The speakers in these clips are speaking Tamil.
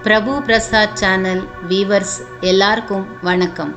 பிரபு பிரசாத் சேனல் வீவர்ஸ் எல்லாருக்கும் வணக்கம்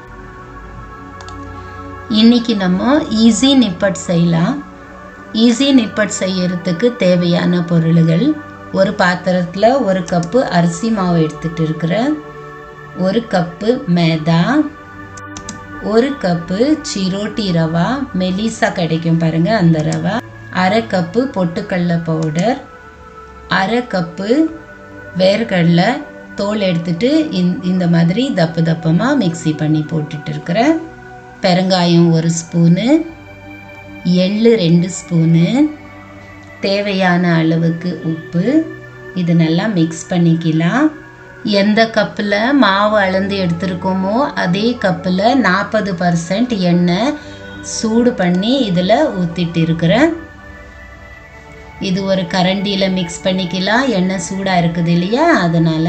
இன்னைக்கு நம்ம ஈஸி நிப்பட் செய்யலாம் ஈஸி நிப்பட் செய்யறதுக்கு தேவையான பொருள்கள் ஒரு பாத்திரத்தில் ஒரு கப்பு அரிசி மாவு எடுத்துட்டு இருக்கிறேன் ஒரு கப்பு மேதா ஒரு கப்பு சிரோட்டி ரவா மெலிசா கிடைக்கும் பாருங்க அந்த ரவா அரை கப்பு பொட்டுக்கடலை பவுடர் அரை கப்பு வேர்க்கடலை தோல் எடுத்துட்டு இந்- இந்த மாதிரி தப்பு தப்பமாக மிக்ஸி பண்ணி போட்டுட்டு இருக்கிறேன் பெருங்காயம் ஒரு ஸ்பூனு எள்ளு ரெண்டு ஸ்பூனு தேவையான அளவுக்கு உப்பு இது நல்லா மிக்ஸ் பண்ணிக்கலாம் எந்த கப்பில் மாவு அளந்து எடுத்திருக்கோமோ அதே கப்பில் நாற்பது பர்சன்ட் எண்ணெய் சூடு பண்ணி இதில் ஊற்றிட்டு இருக்கிறேன் இது ஒரு கரண்டியில் மிக்ஸ் பண்ணிக்கலாம் எண்ணெய் சூடாக இருக்குது இல்லையா அதனால்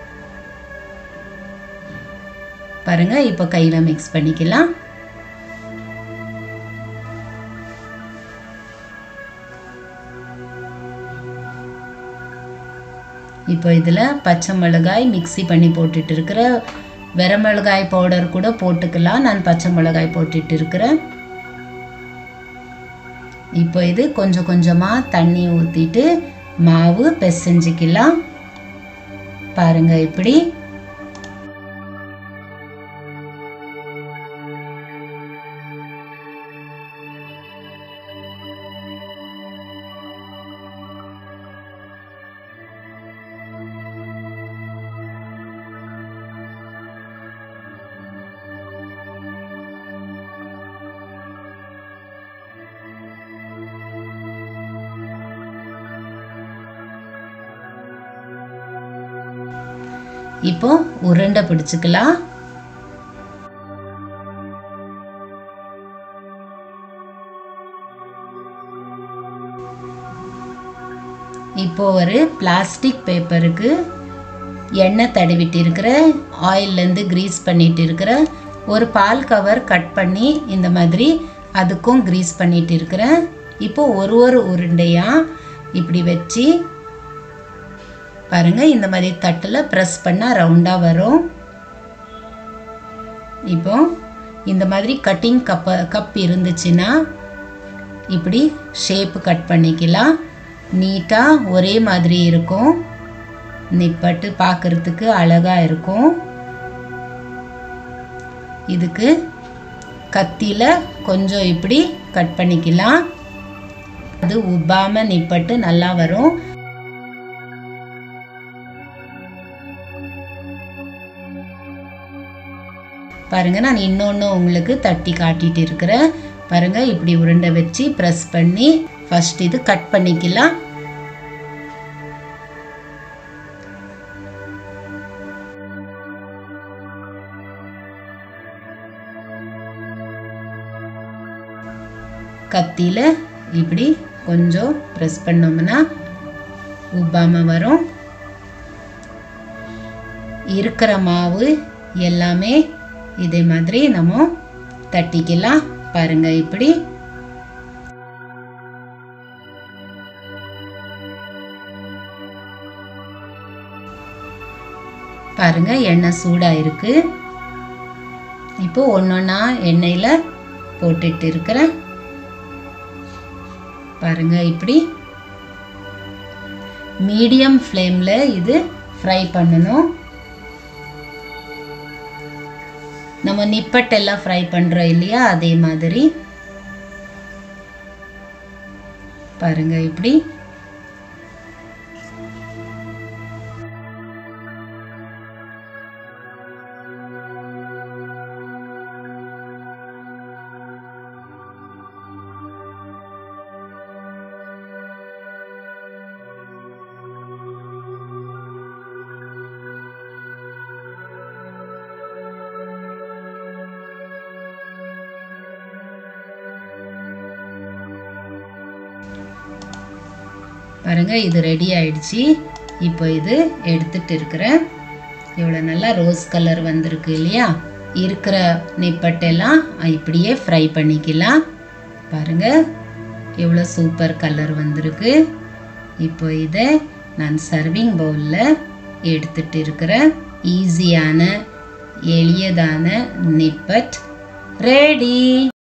பாருங்க இப்போ கையில் மிக்ஸ் பண்ணிக்கலாம் இப்போ இதில் பச்சை மிளகாய் மிக்ஸி பண்ணி போட்டுட்டு இருக்கிற வெர மிளகாய் பவுடர் கூட போட்டுக்கலாம் நான் பச்சை மிளகாய் போட்டுட்டு இருக்கிறேன் இப்போ இது கொஞ்சம் கொஞ்சமாக தண்ணி ஊற்றிட்டு மாவு பிசைஞ்சிக்கலாம் பாருங்க இப்படி இப்போ உருண்டை பிடிச்சுக்கலாம் இப்போ ஒரு பிளாஸ்டிக் பேப்பருக்கு எண்ணெய் தடவிட்டு இருக்கிற ஆயில்லேருந்து க்ரீஸ் பண்ணிட்டு இருக்கிற ஒரு பால் கவர் கட் பண்ணி இந்த மாதிரி அதுக்கும் க்ரீஸ் பண்ணிட்டு இருக்கிறேன் இப்போ ஒரு ஒரு உருண்டையாக இப்படி வச்சு பாருங்க இந்த மாதிரி தட்டில் ப்ரெஸ் பண்ணால் ரவுண்டாக வரும் இப்போ இந்த மாதிரி கட்டிங் கப்ப கப் இருந்துச்சுன்னா இப்படி ஷேப் கட் பண்ணிக்கலாம் நீட்டாக ஒரே மாதிரி இருக்கும் நிப்பட்டு பார்க்கறதுக்கு அழகாக இருக்கும் இதுக்கு கத்தியில் கொஞ்சம் இப்படி கட் பண்ணிக்கலாம் அது உப்பாமல் நிப்பட்டு நல்லா வரும் பாருங்க நான் இன்னொன்று உங்களுக்கு தட்டி காட்டிட்டு இருக்கிறேன் பாருங்க இப்படி உருண்டை வச்சு ப்ரெஸ் பண்ணி ஃபர்ஸ்ட் இது கட் பண்ணிக்கலாம் கத்தியில் இப்படி கொஞ்சம் ப்ரெஸ் பண்ணோம்னா உப்பாம வரும் இருக்கிற மாவு எல்லாமே இதே மாதிரி நம்ம தட்டிக்கலாம் பாருங்க இப்படி பாருங்க எண்ணெய் சூடா இருக்கு இப்போ ஒன்னொன்னா எண்ணெயில போட்டுட்டு இருக்கிறேன் பாருங்க இப்படி மீடியம் ஃப்ளேம்ல இது ஃப்ரை பண்ணணும் நம்ம நிப்பட்டெல்லாம் ஃப்ரை பண்ணுறோம் இல்லையா அதே மாதிரி பாருங்க இப்படி பாருங்க இது ரெடி ஆயிடுச்சு இப்போ இது எடுத்துட்டு இருக்கிறேன் இவ்வளோ நல்லா ரோஸ் கலர் வந்திருக்கு இல்லையா இருக்கிற நிப்பட்டெல்லாம் இப்படியே ஃப்ரை பண்ணிக்கலாம் பாருங்க எவ்வளோ சூப்பர் கலர் வந்திருக்கு இப்போ இதை நான் சர்விங் பவுலில் எடுத்துட்டு இருக்கிற ஈஸியான எளியதான நிப்பட் ரெடி